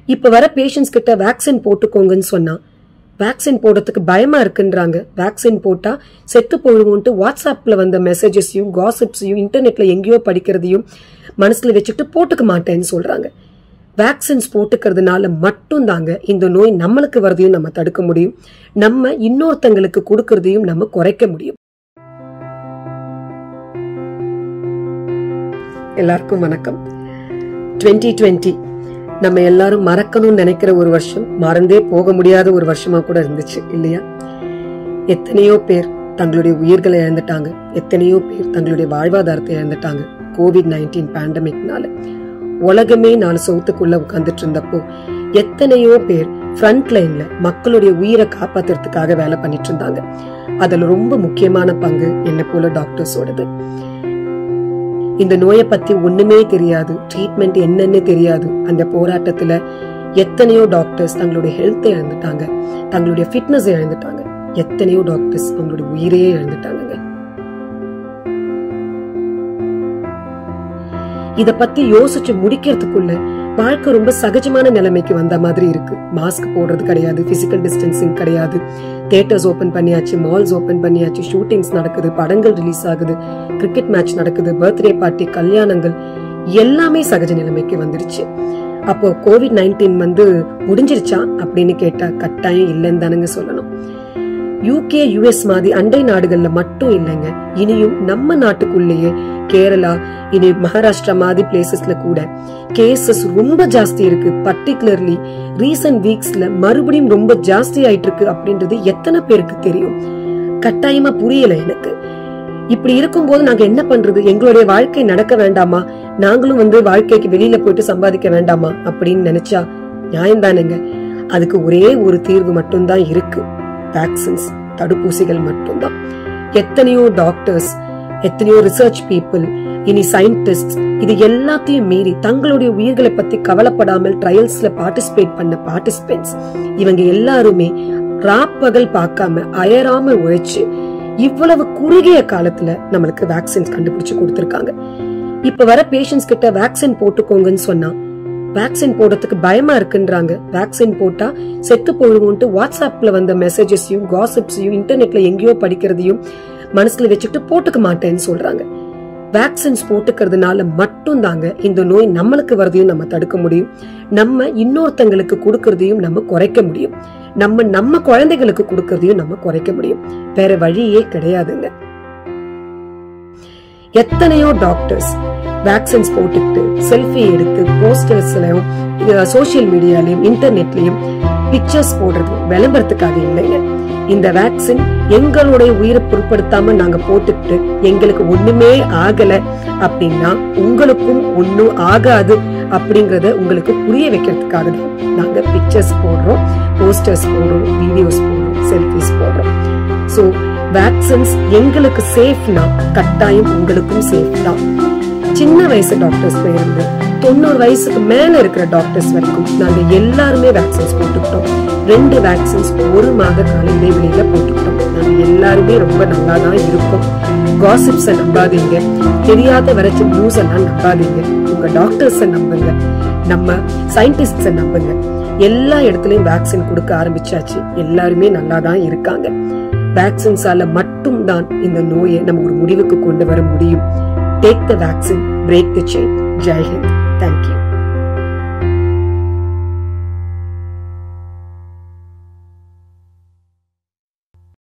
இப்ப வர பேஷண்ட்ஸ் கிட்ட வேக்சின் போட்டுக்கோங்கன்னு சொன்னா வேக்சின் போடுறதுக்கு பயமா இருக்குன்றாங்க வேக்சின் போட்டா செத்து போழுவோன்ட்டு வாட்ஸ்அப்ல வந்த மெசேஜஸையும் காசிப்ஸையும் இன்டர்நெட்ல எங்கேயோ படிக்கிறதையும் மனசுல வச்சுட்டு போட்டுக்க மாட்டேன்னு சொல்றாங்க வேக்சின்ஸ் போட்டுக்கிறதுனால மட்டும் தாங்க இந்த நோய் நம்மளுக்கு வரதையும் நம்ம தடுக்க முடியும் நம்ம இன்னொருத்தங்களுக்கு கொடுக்கறதையும் நம்ம குறைக்க முடியும் எல்லாருக்கும் வணக்கம் 2020 நம்ம எல்லாரும் மறக்கணும்னு நினைக்கிற ஒரு வருஷம் மறந்தே போக முடியாத ஒரு வருஷமா கூட இருந்துச்சு இல்லையா எத்தனையோ பேர் தங்களுடைய உயிர்களை இழந்துட்டாங்க எத்தனையோ பேர் தங்களுடைய வாழ்வாதாரத்தை இழந்துட்டாங்க கோவிட் நைன்டீன் பேண்டமிக்னால உலகமே நாலு சவுத்துக்குள்ள உட்கார்ந்துட்டு இருந்தப்போ எத்தனையோ பேர் ஃப்ரண்ட் லைன்ல மக்களுடைய உயிரை காப்பாத்துறதுக்காக வேலை பண்ணிட்டு இருந்தாங்க அதுல ரொம்ப முக்கியமான பங்கு என்ன போல டாக்டர்ஸோடது இந்த நோயை பத்தி ஒண்ணுமே தெரியாது ட்ரீட்மெண்ட் என்னன்னு தெரியாது அந்த போராட்டத்துல எத்தனையோ டாக்டர்ஸ் தங்களுடைய ஹெல்த்தை இழந்துட்டாங்க தங்களுடைய ஃபிட்னஸ் இழந்துட்டாங்க எத்தனையோ டாக்டர்ஸ் அவங்களுடைய உயிரையே இழந்துட்டாங்க இத பத்தி யோசிச்சு முடிக்கிறதுக்குள்ள வாழ்க்கை ரொம்ப சகஜமான நிலைமைக்கு வந்த மாதிரி இருக்கு மாஸ்க் போடுறது கிடையாது பிசிக்கல் டிஸ்டன்சிங் கிடையாது தியேட்டர்ஸ் ஓபன் பண்ணியாச்சு மால்ஸ் ஓபன் பண்ணியாச்சு ஷூட்டிங்ஸ் நடக்குது படங்கள் ரிலீஸ் ஆகுது கிரிக்கெட் மேட்ச் நடக்குது பர்த்டே பார்ட்டி கல்யாணங்கள் எல்லாமே சகஜ நிலைமைக்கு வந்துருச்சு அப்போ கோவிட் நைன்டீன் வந்து முடிஞ்சிருச்சா அப்படின்னு கேட்டா கட்டாயம் இல்லைன்னு தானுங்க சொல்லணும் யூகே யுஎஸ் மாதிரி அண்டை நாடுகள்ல மட்டும் இல்லைங்க இனியும் நம்ம நாட்டுக்குள்ளேயே கேரளா இனி மகாராஷ்டிரா மாதிரி பிளேசஸ்ல கூட கேசஸ் ரொம்ப ஜாஸ்தி இருக்கு பர்டிகுலர்லி ரீசன்ட் வீக்ஸ்ல மறுபடியும் ரொம்ப ஜாஸ்தி ஆயிட்டு இருக்கு அப்படின்றது எத்தனை பேருக்கு தெரியும் கட்டாயமா புரியல எனக்கு இப்படி இருக்கும்போது நாங்க என்ன பண்றது எங்களுடைய வாழ்க்கை நடக்க வேண்டாமா நாங்களும் வந்து வாழ்க்கைக்கு வெளியில போயிட்டு சம்பாதிக்க வேண்டாமா அப்படின்னு நினைச்சா நியாயம் தானேங்க அதுக்கு ஒரே ஒரு தீர்வு மட்டும்தான் இருக்கு வேக்சின்ஸ் தடுப்பூசிகள் மட்டும்தான் எத்தனையோ டாக்டர்ஸ் எத்தனையோ ரிசர்ச் பீப்புள் இனி சயின்டிஸ்ட் இது எல்லாத்தையும் மீறி தங்களுடைய உயிர்களை பத்தி கவலைப்படாமல் ட்ரையல்ஸ்ல பார்ட்டிசிபேட் பண்ண பார்ட்டிசிபென்ட்ஸ் இவங்க எல்லாருமே ராப்பகல் பார்க்காம அயராம உழைச்சு இவ்வளவு குறுகிய காலத்துல நம்மளுக்கு வேக்சின்ஸ் கண்டுபிடிச்சு கொடுத்திருக்காங்க இப்ப வர பேஷண்ட்ஸ் கிட்ட வேக்சின் போட்டுக்கோங்கன்னு சொன்னா வேக்சின் போடுறதுக்கு பயமா இருக்குன்றாங்க வேக்சின் போட்டா செத்து போழுவோன்ட்டு வாட்ஸ்அப்ல வந்த மெசேஜஸையும் காசிப்ஸையும் இன்டர்நெட்ல எங்கேயோ படிக்கிறதையும் மனசுல வச்சுட்டு போட்டுக்க மாட்டேன்னு சொல்றாங்க வேக்சின்ஸ் போட்டுக்கிறதுனால மட்டும் தாங்க இந்த நோய் நம்மளுக்கு வரதையும் நம்ம தடுக்க முடியும் நம்ம இன்னொருத்தங்களுக்கு கொடுக்கறதையும் நம்ம குறைக்க முடியும் நம்ம நம்ம குழந்தைகளுக்கு கொடுக்கறதையும் நம்ம குறைக்க முடியும் வேற வழியே கிடையாதுங்க எத்தனையோ டாக்டர்ஸ் வேக்சின்ஸ் போட்டுக்கிட்டு செல்ஃபி எடுத்து போஸ்டர்ஸ்லயும் சோசியல் மீடியாலயும் இன்டர்நெட்லயும் பிக்சர்ஸ் போடுறது விளம்பரத்துக்காக இல்லைங்க இந்த வேக்சின் எங்களுடைய உயிரை பொருட்படுத்தாம நாங்க போட்டுக்கிட்டு எங்களுக்கு ஒண்ணுமே ஆகல அப்படின்னா உங்களுக்கும் ஒண்ணும் ஆகாது அப்படிங்கறத உங்களுக்கு புரிய வைக்கிறதுக்காக தான் நாங்க பிக்சர்ஸ் போடுறோம் போஸ்டர்ஸ் போடுறோம் வீடியோஸ் போடுறோம் செல்ஃபிஸ் போடுறோம் சோ வேக்சின்ஸ் எங்களுக்கு சேஃப்னா கட்டாயம் உங்களுக்கும் சேஃப் தான் சின்ன வயசு டாக்டர்ஸ்ல இருந்து தொண்ணூறு வயசுக்கு மேல இருக்கிற டாக்டர்ஸ் வரைக்கும் நாங்க எல்லாருமே வேக்சின்ஸ் போட்டுக்கிட்டோம் ரெண்டு வேக்சின்ஸ் ஒரு மாத கால இடைவெளியில போட்டுக்கிட்டோம் நாங்க எல்லாருமே ரொம்ப நல்லா தான் இருக்கோம் காசிப்ஸ நம்பாதீங்க தெரியாத வரைச்ச நியூஸ் எல்லாம் நம்பாதீங்க உங்க டாக்டர்ஸ நம்புங்க நம்ம சயின்டிஸ்ட நம்புங்க எல்லா இடத்துலயும் வேக்சின் கொடுக்க ஆரம்பிச்சாச்சு எல்லாருமே நல்லா தான் இருக்காங்க வேக்சின்ஸால மட்டும்தான் இந்த நோயை நம்ம ஒரு முடிவுக்கு கொண்டு வர முடியும் take the vaccine break the chain Jai Hind